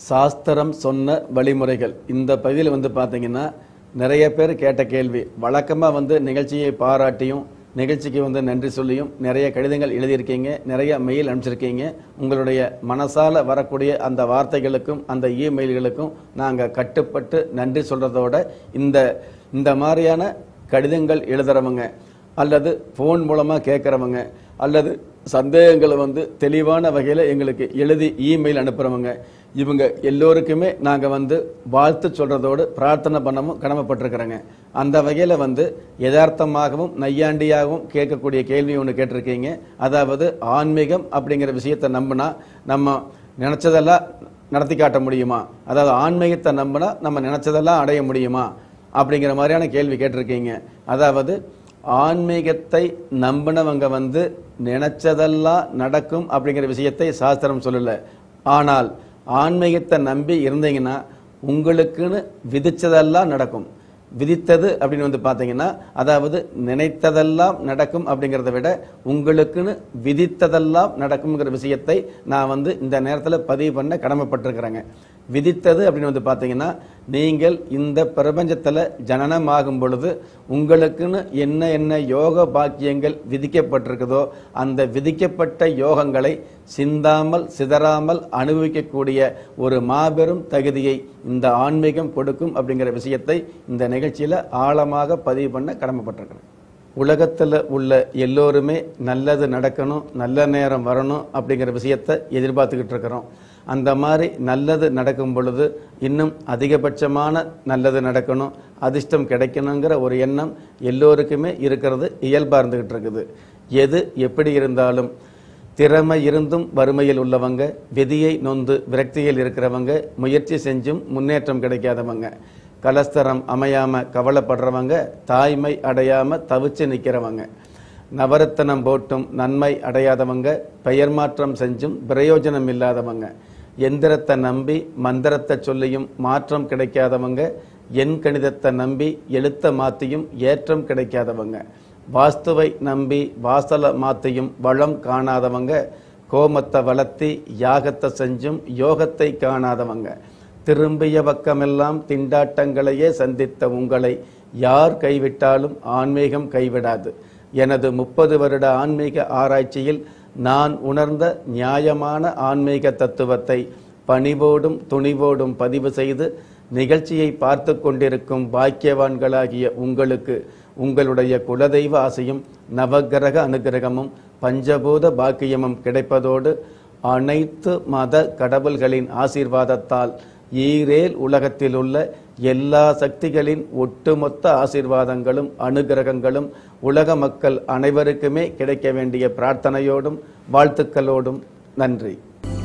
சாஸ்திரம் சொன்ன வழிமுறைகள் இந்த பகுதியில் வந்து பார்த்தீங்கன்னா நிறைய பேர் கேட்ட கேள்வி வழக்கமாக வந்து நிகழ்ச்சியை பாராட்டியும் நிகழ்ச்சிக்கு வந்து நன்றி சொல்லியும் நிறைய கடிதங்கள் எழுதியிருக்கீங்க நிறைய மெயில் அனுப்பிச்சிருக்கீங்க உங்களுடைய மனசால வரக்கூடிய அந்த வார்த்தைகளுக்கும் அந்த இமெயில்களுக்கும் நாங்கள் கட்டுப்பட்டு நன்றி சொல்றதோட இந்த இந்த மாதிரியான கடிதங்கள் எழுதுறவங்க அல்லது ஃபோன் மூலமாக கேட்குறவங்க அல்லது சந்தேகங்களை வந்து தெளிவான வகையில் எங்களுக்கு எழுதி இமெயில் அனுப்புகிறவங்க இவங்க எல்லோருக்குமே நாங்கள் வந்து வாழ்த்து சொல்கிறதோடு பிரார்த்தனை பண்ணவும் கடமைப்பட்டிருக்கிறோங்க அந்த வகையில் வந்து யதார்த்தமாகவும் நையாண்டியாகவும் கேட்கக்கூடிய கேள்வி ஒன்று கேட்டிருக்கீங்க அதாவது ஆன்மீகம் அப்படிங்கிற விஷயத்தை நம்பினா நம்ம நினச்சதெல்லாம் நடத்தி காட்ட முடியுமா அதாவது ஆன்மீகத்தை நம்பினா நம்ம நினச்சதெல்லாம் அடைய முடியுமா அப்படிங்கிற மாதிரியான கேள்வி கேட்டிருக்கீங்க அதாவது ஆன்மீகத்தை நம்பினவங்க வந்து நினைச்சதெல்லாம் நடக்கும் அப்படிங்கிற விஷயத்தை சாஸ்திரம் சொல்லல ஆனால் ஆன்மீகத்தை நம்பி இருந்தீங்கன்னா உங்களுக்குன்னு விதிச்சதெல்லாம் நடக்கும் விதித்தது அப்படின்னு வந்து பார்த்தீங்கன்னா அதாவது நினைத்ததெல்லாம் நடக்கும் அப்படிங்கிறத விட உங்களுக்குன்னு விதித்ததெல்லாம் நடக்குங்கிற விஷயத்தை நான் வந்து இந்த நேரத்தில் பதிவு பண்ண கடமைப்பட்டிருக்கிறேங்க விதித்தது அப்படின்னு வந்து பார்த்தீங்கன்னா நீங்கள் இந்த பிரபஞ்சத்தில் ஜனனமாகும் பொழுது உங்களுக்குன்னு என்ன என்ன யோக பாக்கியங்கள் விதிக்கப்பட்டிருக்குதோ அந்த விதிக்கப்பட்ட யோகங்களை சிந்தாமல் சிதறாமல் அனுபவிக்கக்கூடிய ஒரு மாபெரும் தகுதியை இந்த ஆன்மீகம் கொடுக்கும் அப்படிங்கிற விஷயத்தை இந்த நிகழ்ச்சியில் ஆழமாக பதிவு பண்ண கடமைப்பட்டிருக்கிறேன் உலகத்தில் உள்ள எல்லோருமே நல்லது நடக்கணும் நல்ல நேரம் வரணும் அப்படிங்கிற விஷயத்தை எதிர்பார்த்துக்கிட்டு இருக்கிறோம் அந்த மாதிரி நல்லது நடக்கும் பொழுது இன்னும் அதிகபட்சமான நல்லது நடக்கணும் அதிர்ஷ்டம் கிடைக்கணுங்கிற ஒரு எண்ணம் எல்லோருக்குமே இருக்கிறது இயல்பாக இருந்துகிட்டு இருக்குது எது எப்படி இருந்தாலும் திறமை இருந்தும் வறுமையில் உள்ளவங்க விதியை நொந்து விரக்தியில் இருக்கிறவங்க முயற்சி செஞ்சும் முன்னேற்றம் கிடைக்காதவங்க கலஸ்தரம் அமையாம கவலைப்படுறவங்க தாய்மை அடையாம தவிச்சு நிற்கிறவங்க நவரத்தனம் போட்டும் நன்மை அடையாதவங்க பெயர் மாற்றம் செஞ்சும் பிரயோஜனம் இல்லாதவங்க எந்திரத்தை நம்பி மந்திரத்தை சொல்லியும் மாற்றம் கிடைக்காதவங்க எண் கணிதத்தை நம்பி எழுத்த மாத்தியும் ஏற்றம் கிடைக்காதவங்க வாஸ்துவை நம்பி வாசல மாத்தியும் வளம் காணாதவங்க கோமத்தை வளர்த்தி யாகத்தை செஞ்சும் யோகத்தை காணாதவங்க திரும்பிய பக்கமெல்லாம் திண்டாட்டங்களையே சந்தித்த உங்களை யார் கைவிட்டாலும் ஆன்மீகம் கைவிடாது எனது முப்பது வருட ஆன்மீக ஆராய்ச்சியில் நான் உணர்ந்த நியாயமான ஆன்மீக தத்துவத்தை பணிவோடும் துணிவோடும் பதிவு செய்து நிகழ்ச்சியை பார்த்து கொண்டிருக்கும் பாக்கியவான்களாகிய உங்களுக்கு உங்களுடைய குலதெய்வ ஆசையும் நவக்கிரக அனுகிரகமும் பஞ்சபூத பாக்கியமும் கிடைப்பதோடு அனைத்து மத கடவுள்களின் ஆசீர்வாதத்தால் ஈரேல் உலகத்தில் உள்ள எல்லா சக்திகளின் ஒட்டுமொத்த ஆசீர்வாதங்களும் அனுகிரகங்களும் உலக மக்கள் அனைவருக்குமே கிடைக்க வேண்டிய பிரார்த்தனையோடும் வாழ்த்துக்களோடும் நன்றி